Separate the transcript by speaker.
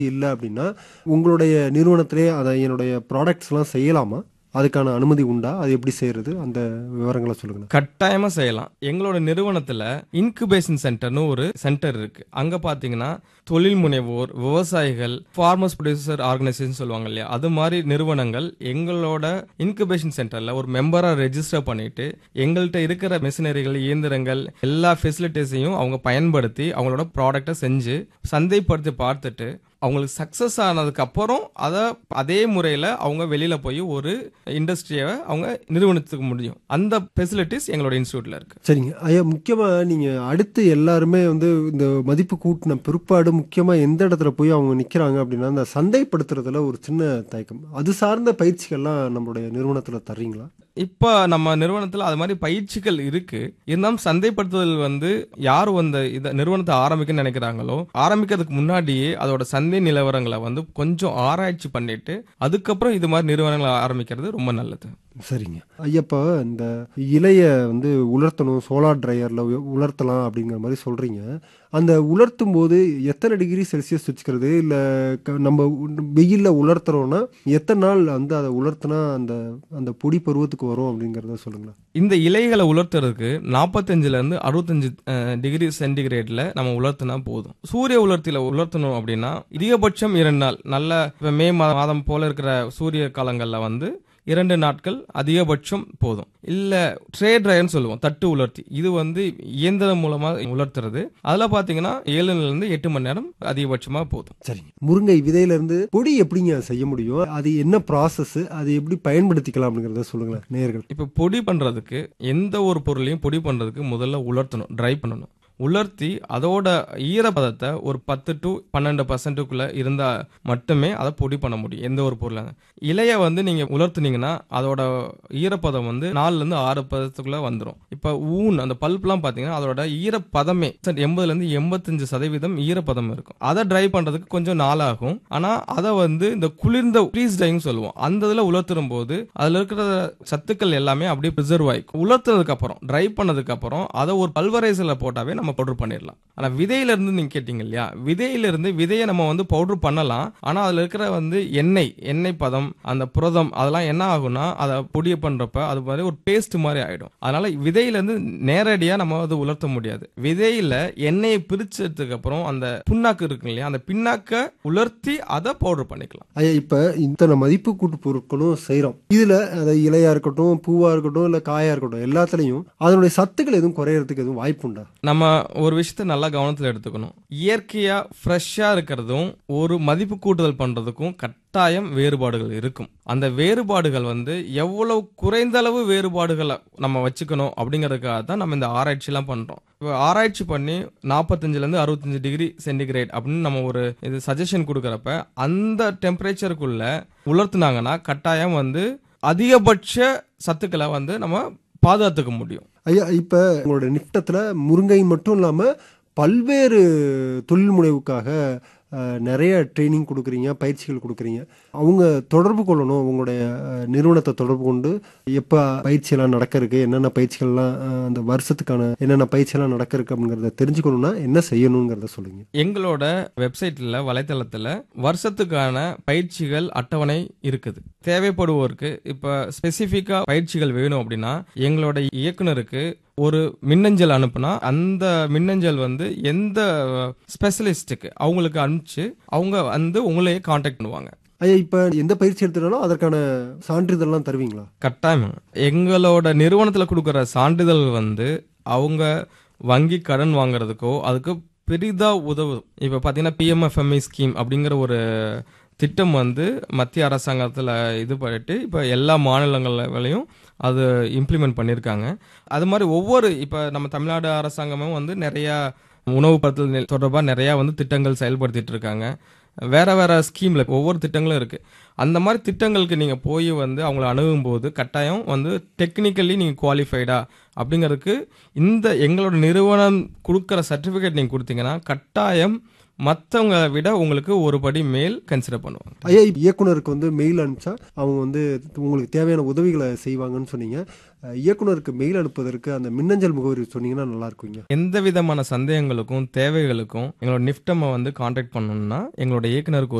Speaker 1: இல்ல அப்படின்னா, உங்களுடைய நிறுவனத்திலே அத என்னுடைய ப்ராடக்ட்ஸ்லாம் செய்யலாமா? அதுக்கான அனுமதி உண்டா? அது எப்படி செய்றது? அந்த விவரங்கள சொல்லுங்களேன்.
Speaker 2: கட்டாயமா செய்யலாம். எங்களோட நிறுவனத்துல இன்குபேஷன் சென்டர்னு ஒரு சென்டர் இருக்கு. அங்க பாத்தீங்கன்னா, தொழில் முனைவோர், விவசாயிகள், ஃபார்மர்ஸ் ப்ரொடியூசர் ஆர்கனைசேஷன் சொல்லுவாங்க இல்லையா? அது மாரி நிறுவனங்கள் எங்களோட இன்குபேஷன் சென்டர்ல ஒரு மெம்பரா ரெஜிஸ்டர் பண்ணிட்டு, எங்கள்ட்ட இருக்கிற மெஷினரிகள், இயந்திரங்கள் எல்லா ஃபெசிலிட்டீஸையும் அவங்க பயன்படுத்தி, அவங்களோட ப்ராடக்ட்ட செஞ்சு, சந்தைப்படுத்தி பார்த்துட்டு, அவங்களுக்கு சக்சஸ் ஆனதுக்கு அப்புறம் அத அதே முறையில அவங்க வெளியில போய் ஒரு இண்டஸ்ட்ரிய அவங்க நிறுவனத்துக்கு முடியும். அந்த ஃபெசிலிட்டீஸ் எங்களோட இன்ஸ்டிடியூட்ல இருக்கு.
Speaker 1: சரிங்க. ஐயா முக்கியமா நீங்க அடுத்து எல்லாருமே வந்து இந்த மதிப்பு கூட்டுன பிற்பாடு முக்கியமா எந்த இடத்துல போய் அவங்க நிக்கிறாங்க அப்படின்னா, இந்த சந்தைப்படுத்துறதுல ஒரு சின்ன தயக்கம். அது சார்ந்த பயிற்சிகள்லாம் நம்மளுடைய நிறுவனத்துல தர்றீங்களா?
Speaker 2: இப்ப நம்ம நிறுவனத்துல அது மாரி பயிற்சிகள் இருக்கு. இருந்தாலும் சந்தைப்படுத்துதல் வந்து யார் அந்த இத நிறுவனத்த ஆரம்பிக்கணும்னு நெனைக்கிறாங்களோ, ஆரம்பிக்கிறதுக்கு முன்னாடியே அதோட சந்தை நிலவரங்கள வந்து கொஞ்சம் ஆராய்ச்சி பண்ணிட்டு, அதுக்கப்புறம் இது மாரி நிறுவனங்கள ஆரம்பிக்கிறது ரொம்ப நல்லது.
Speaker 1: சரிங்க. ஐயா இப்ப இந்த இலைய வந்து உலர்த்தணும், சோலார் ட்ரையர்ல உலர்த்தலாம் அப்படிங்கிற மாரி சொல்றீங்க. அந்த உலர்த்தும்போது எத்தன டிகிரி செல்சியஸ் வச்சுக்கிறது? இல்ல க நம்ம வெயில்ல உலர்த்துறோம்னா, எத்தன நாள் வந்து அத உலர்த்துனா அந்த அந்த பொடி பருவத்துக்கு வரும் அப்படிங்கிறத சொல்லுங்களேன்.
Speaker 2: இந்த இலைகள உலர்த்துறதுக்கு 45ல இருந்து 65 அ டிகிரி சென்டிகிரேட்ல நம்ம உலர்த்தினா போதும். சூரிய உலர்த்தில உலர்த்தணும் அப்படின்னா, அதிகபட்சம் 2 நாள். நல்ல இப்ப மே மாதம் போல இருக்கிற சூரிய காலங்கள்ல வந்து 2 நாட்கள் அதிகபட்சம் போதும். இல்ல ட்ரே ட்ரையர்ன்னு சொல்லுவோம். தட்டு உலர்த்தி. இது வந்து இயந்திரம் மூலமா உலர்த்துறது. அதுல பாத்தீங்கன்னா 7ல இருந்து 8 மணி நேரம் அதிகபட்சமா போதும்.
Speaker 1: சரிங்க. முருங்கை விதையில இருந்து பொடி எப்படிங்க செய்ய முடியும்? அது என்ன ப்ராசஸ்? அது எப்படி பயன்படுத்திக்கலாம் அப்படிங்கிறத சொல்லுங்களேன் நேயர்கள்.
Speaker 2: இப்ப பொடி பண்றதுக்கு எந்த ஒரு பொருளையும் பொடி பண்றதுக்கு முதல்ல உலர்த்தணும். ட்ரை பண்ணணும். உலர்த்தி அதோட ஈரப்பதத்த ஒரு 10 டூ 12% இருந்தா மட்டுமே அத பொடி பண்ண முடியும். எந்த ஒரு பொருளா இலைய வந்து நீங்க உலர்த்துனீங்கன்னா, அதோட ஈரப்பதம் வந்து 4ல இருந்து 6 பதத்துக்குள்ள வந்துரும். இப்ப ஊன் அந்த பல்ப்லாம் பாத்தீங்கன்னா, அதோட ஈரப்பதமே 80ல இருந்து 85% ஈரப்பதம் இருக்கும். அத ட்ரை பண்றதுக்கு கொஞ்சம் நாள் ஆகும். ஆனா அத வந்து இந்த குளிர்ந்த ஃப்ரீஸ் ட்ரைன்னு சொல்லுவோம். அந்த இதுல உலர்த்தும் போது அதுல இருக்கிற சத்துக்கள் எல்லாமே அப்படியே பிரிசர்வ் ஆயிக்கும். உலர்த்ததுக்கு அப்புறம் ட்ரை பண்ணதுக்கு அப்புறம் அத ஒரு பல்வரைசர்ல போட்டாவே நம்ம பவுடர் பண்ணிடலாம். ஆனா விதையில இருந்து நீங்க கேட்டீங்க இல்லையா? விதையில இருந்து விதைய நம்ம வந்து பவுடர் பண்ணலாம். ஆனா அதுல இருக்கிற வந்து எண்ணெய், எண்ணெய் பதம், அந்த புரதம் அதெல்லாம் என்ன ஆகும்னா, அத பொடிய பண்றப்ப அது மாதிரி ஒரு பேஸ்ட் மாரி ஆயிடும். அதனால விதையில இருந்து நேரடியா நம்ம வந்து உலர்த்த முடியாது. விதையில எண்ணெயை பிரிச்சதுக்கு அப்புறம் அந்த புண்ணாக்கு இருக்கு இல்லையா? அந்த பிண்ணாக்க உலர்த்தி அத பவுடர் பண்ணிக்கலாம்.
Speaker 1: ஐயா இப்ப இத்தன மதிப்பு கூட்டு பொருட்களும் செய்றோம். இதுல அது இலையா இருக்கட்டும், பூவா இருக்கட்டும், இல்ல காயா இருக்கட்டும் எல்லாத்துலயும் அதனுடைய சத்துக்கள் எதுவும் குறையறதுக்கு எதுவும் வாய்ப்புண்டா?
Speaker 2: நம்ம ஒரு விஷயத்த நல்லா கவனத்துல எடுத்துக்கணும். இயற்கையா ஃப்ரெஷ்ஷா இருக்கிறதும், ஒரு மதிப்பு கூட்டுதல் பண்றதுக்கும் கட்டாயம் வேறுபாடுகள் இருக்கும். அந்த வேறுபாடுகள் வந்து எவ்வளவு குறைந்த அளவு வேறுபாடுகள நம்ம வச்சுக்கணும் அப்படிங்கிறதுக்காக தான் நம்ம இந்த ஆராய்ச்சிலாம் பண்றோம். இப்ப ஆராய்ச்சி பண்ணி 45ல இருந்து 65 டிகிரி சென்டிகிரேட் அப்படின்னு நம்ம ஒரு இது சஜஷன் குடுக்கறப்ப, அந்த டெம்பரேச்சருக்குள்ள உலர்த்துனாங்கன்னா, கட்டாயம் வந்து அதிகபட்ச சத்துக்கள வந்து நம்ம பாதுகாத்துக்க முடியும்.
Speaker 1: ஐயா இப்ப உங்களோட நிறுவனத்துல முருங்கை மட்டும் இல்லாம பல்வேறு தொழில் முனைவுக்காக அ நெறைய ட்ரெய்னிங் குடுக்குறீங்க, பயிற்சிகள் குடுக்குறீங்க. அவங்க தொடர்பு கொள்ளணும். உங்களுடைய நிறுவனத்த தொடர்பு கொண்டு எப்ப பயிற்சியெல்லாம் நடக்க இருக்கு? என்னென்ன பயிற்சிகள்லாம் அ அந்த வருஷத்துக்கான என்னென்ன பயிற்சியெல்லாம் நடக்க இருக்கு அப்படிங்கிறத தெரிஞ்சுக்கணும்னா என்ன செய்யணுங்கிறத சொல்லுங்க.
Speaker 2: எங்களோட வெப்சைட்ல வலைத்தளத்துல வருஷத்துக்கான பயிற்சிகள் அட்டவணை இருக்குது. தேவைப்படுவோருக்கு இப்ப ஸ்பெசிஃபிக்கா பயிற்சிகள் வேணும் அப்படின்னா, எங்களோட இயக்குனருக்கு ஒரு மின்னஞ்சல் அனுப்புனா, அந்த மின்னஞ்சல் வந்து எந்த ஸ்பெஷலிஸ்ட்டுக்கு அவங்களுக்கு அனுப்பிச்சு, அவங்க வந்து உங்களையே கான்டாக்ட் பண்ணுவாங்க.
Speaker 1: ஐயா இப்ப எந்த பயிற்சி எடுத்துட்டாலும் அதற்கான சான்றிதழ்லாம் தருவீங்களா?
Speaker 2: கட்டாயமா. எங்களோட நிறுவனத்துல குடுக்குற சான்றிதழ் வந்து அவங்க வங்கி கடன் வாங்குறதுக்கோ, அதுக்கு பெரிதா உதவும். இப்ப பாத்தீங்கன்னா பிஎம்எஃப்எம்இ ஸ்கீம் அப்படிங்கிற ஒரு திட்டம் வந்து மத்திய அரசாங்கத்துல இது பண்ணிட்டு, இப்ப எல்லா மாநிலங்கள்லயும் அது இம்ப்ளிமெண்ட் பண்ணியிருக்காங்க. அது மாரி ஒவ்வொரு இப்ப நம்ம தமிழ்நாடு அரசாங்கமும் வந்து நெறைய உணவு படுத்துதல் தொடர்பா நெறைய வந்து திட்டங்கள் செயல்படுத்திட்டு இருக்காங்க. வேற வேற ஸ்கீம்ல ஒவ்வொரு திட்டங்களும் இருக்கு. அந்த மாரி திட்டங்களுக்கு நீங்க போய் வந்து அவங்கள அணுகும்போது, கட்டாயம் வந்து டெக்னிக்கலி நீங்க குவாலிஃபைடா அப்படிங்கிறதுக்கு இந்த எங்களோட நிறுவனம் குடுக்குற சர்டிபிகேட் நீங்க குடுத்தீங்கன்னா, கட்டாயம் மற்றவங்க விட உங்களுக்கு ஒரு படி மேல் கன்சிடர் பண்ணுவாங்க
Speaker 1: ஐயா இயக்குனருக்கு வந்து மெயில் அனுப்பிச்சா அவங்க வந்து உங்களுக்கு தேவையான உதவிகளை செய்வாங்கன்னு சொன்னீங்க அஹ், இயக்குனருக்கு மெயில் அனுப்புவதற்கு அந்த மின்னஞ்சல் முகவரி சொன்னீங்கன்னா நல்லா இருக்குங்க
Speaker 2: எந்த விதமான சந்தேகங்களுக்கும் தேவைகளுக்கும் எங்களோட நிஃப்டமை வந்து காண்டாக்ட் பண்ணணும்னா எங்களோட இயக்குனருக்கு